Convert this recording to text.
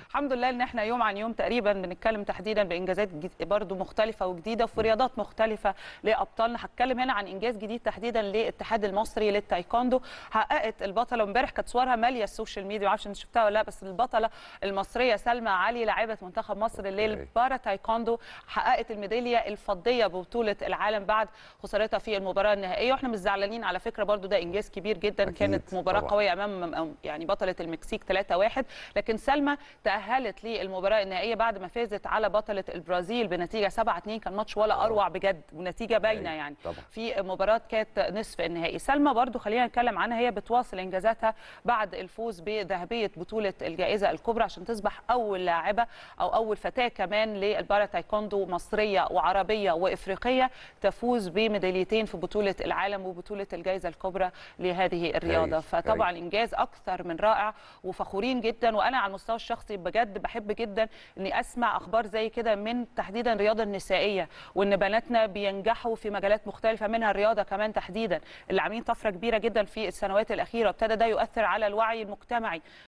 الحمد لله ان احنا يوم عن يوم تقريبا بنتكلم تحديدا بانجازات جد- برضو مختلفه وجديده في رياضات مختلفه لابطالنا هتكلم هنا عن انجاز جديد تحديدا للاتحاد المصري للتايكوندو حققت البطله امبارح كانت صورها ماليه السوشيال ميديا معرفش انت شفتها ولا لا بس البطله المصريه سلمى علي لاعبه منتخب مصر للبارا تايكوندو حققت الميداليه الفضيه ببطوله العالم بعد خسارتها في المباراه النهائيه واحنا مش زعلانين على فكره برضو ده انجاز كبير جدا أكيد، كانت مباراه طبعاً. قويه امام يعني بطله المكسيك 3-1 لكن سلمى تاهلت للمباراه النهائيه بعد ما فازت على بطله البرازيل بنتيجه 7-2 كان ماتش ولا اروع بجد ونتيجه باينه أيوة، يعني طبعاً. في مباراه كانت نصف النهائي سلمى برضو خلينا نتكلم عنها هي بتواصل انجازاتها بعد الفوز بذهبيه بطوله الجائزه الكبرى عشان تصبح اول لاعبه او اول فتاه كمان للبارا تايكوندو مصريه وعربيه وافريقيه تفوز بميداليتين في بطوله العالم وبطوله الجائزه الكبرى لهذه الرياضه هايل، فطبعا انجاز اكثر من رائع وفخورين جدا وانا على المستوى الشخصي بجد بحب جدا اني اسمع اخبار زي كده من تحديدا الرياضه النسائيه وان بناتنا بينجحوا في مجالات مختلفه منها الرياضه كمان تحديدا اللي عاملين طفره كبيره جدا في السنوات الاخيره ابتدى ده يؤثر على الوعي المجتمعي